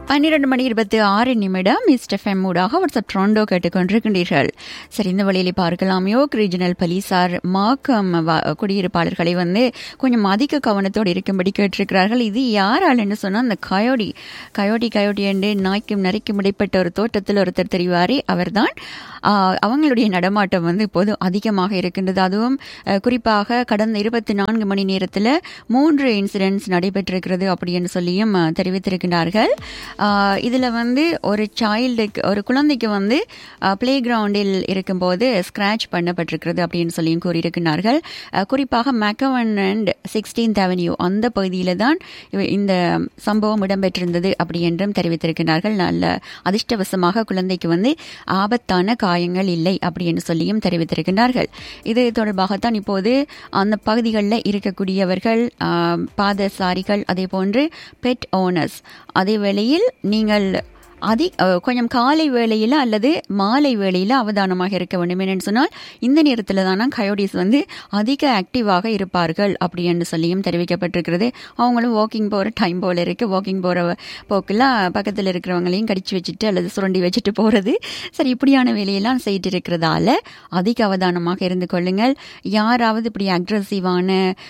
பன்னிரண்டு மணி இருபத்தி ஆறு நிமிடம் மிஸ்டர் ஃபெம் ஊடாக வாட்ஸ்அப் ட்ரோண்டோ கேட்டுக்கொண்டிருக்கின்றீர்கள் சரி இந்த வழியில் பார்க்கலாம் யோக் ரீஜனல் போலீசார் மாக்கம் வ- குடியிருப்பாளர்களை வந்து கொஞ்சம் அதிக கவனத்தோடு இருக்கும்படி கேட்டிருக்கிறார்கள் இது யாராலன்னு சொன்னால் அந்த கயோடி கயோடி கயோடி என்று நாய்க்கும் நரிக்கும் இடைப்பட்ட ஒரு தோட்டத்தில் ஒருத்தர் தெரிவாரே அவர்தான் ஆஹ், அவங்களுடைய நடமாட்டம் வந்து இப்போது அதிகமாக இருக்கின்றது அதுவும் அஹ், குறிப்பாக கடந்த இருபத்தி நான்கு மணி நேரத்தில் மூன்று இன்சிடென்ட்ஸ் நடைபெற்றிருக்கிறது அப்படின்னு சொல்லியும் அஹ், தெரிவித்திருக்கிறார்கள் ஆஹ், இதுல வந்து ஒரு சைல்டுக்கு ஒரு குழந்தைக்கு வந்து பிளே கிரவுண்டில் இருக்கும்போது ஸ்கிராச் பண்ணப்பட்டிருக்கிறது அப்படின்னு சொல்லியும் கூறியிருக்கிறார்கள் அஹ், குறிப்பாக மேக்கவன் அண்ட் சிக்ஸ்டீன்த் அவென்யூ அந்த பகுதியில தான் இவ- இந்த சம்பவம் இடம்பெற்றிருந்தது அப்படி என்றும் தெரிவித்திருக்கிறார்கள் நல்ல அதிர்ஷ்டவசமாக குழந்தைக்கு வந்து ஆபத்தான காயங்கள் இல்லை அப்படி என்று சொல்லியும் தெரிவித்திருக்கிறார்கள் இது தொடர்பாகத்தான் இப்போது அந்த பகுதிகளில் இருக்கக்கூடியவர்கள் ஆஹ், பாதசாரிகள் அதே போன்று பெட் ஓனர்ஸ் அதே வேளையில் நீங்கள் அதி அஹ், கொஞ்சம் காலை வேளையில் அல்லது மாலை வேளையில் அவதானமாக இருக்க வேண்டும் என்னன்னு சொன்னால் இந்த நேரத்தில் தானே கயோடிஸ் வந்து அதிக ஆக்டிவாக இருப்பார்கள் அப்படி என்று சொல்லியும் தெரிவிக்கப்பட்டிருக்கிறது அவங்களும் வாக்கிங் போகிற டைம் போல இருக்கு வாக்கிங் போகிற போக்கில் பக்கத்தில் இருக்கிறவங்களையும் கடிச்சு வச்சுட்டு அல்லது சுரண்டி வச்சுட்டு போகிறது சரி இப்படியான வேலையெல்லாம் செய்துட்டு இருக்கிறதால அதிக அவதானமாக இருந்து கொள்ளுங்கள் யாராவது இப்படி அக்ரஸிவான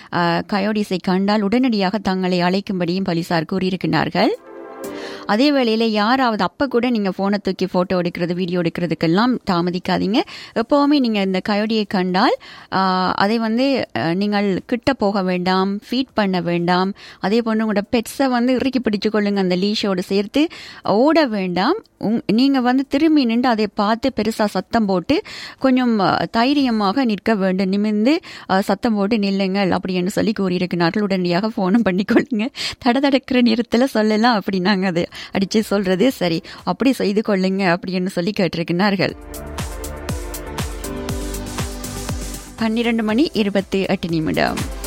கயோடிஸை கண்டால் உடனடியாக தங்களை அழைக்கும்படியும் போலீசார் கூறியிருக்கிறார்கள் அதே வேளையில் யாராவது அப்போ கூட நீங்கள் ஃபோனை தூக்கி ஃபோட்டோ எடுக்கிறது வீடியோ எடுக்கிறதுக்கெல்லாம் தாமதிக்காதீங்க எப்போவுமே நீங்கள் இந்த கயோடியை கண்டால் ஆஹ், அதை வந்து அஹ், நீங்கள் கிட்ட போக வேண்டாம் ஃபீட் பண்ண வேண்டாம் அதே போன்று உங்களோட பெட்ஸை வந்து இறுக்கி பிடிச்சு கொள்ளுங்க அந்த லீஷோடு சேர்த்து ஓட வேண்டாம் உங் நீங்கள் வந்து திரும்பி நின்று அதை பார்த்து பெருசாக சத்தம் போட்டு கொஞ்சம் அஹ், தைரியமாக நிற்க வேண்டும் நிமிர்ந்து அஹ், சத்தம் போட்டு நில்லுங்கள் அப்படின்னு சொல்லி கூறியிருக்கிறார்கள் உடனடியாக ஃபோனும் பண்ணிக்கொள்ளுங்க தடதடக்கிற நேரத்தில் சொல்லலாம் அப்படி நாங்கள் அதை அடித்து சொல்றது சரி அப்படி செய்து கொள்ளுங்க அப்படின்னு சொல்லி கேட்டிருக்கிறார்கள் பன்னிரண்டு மணி இருபத்தி எட்டு நிமிடம்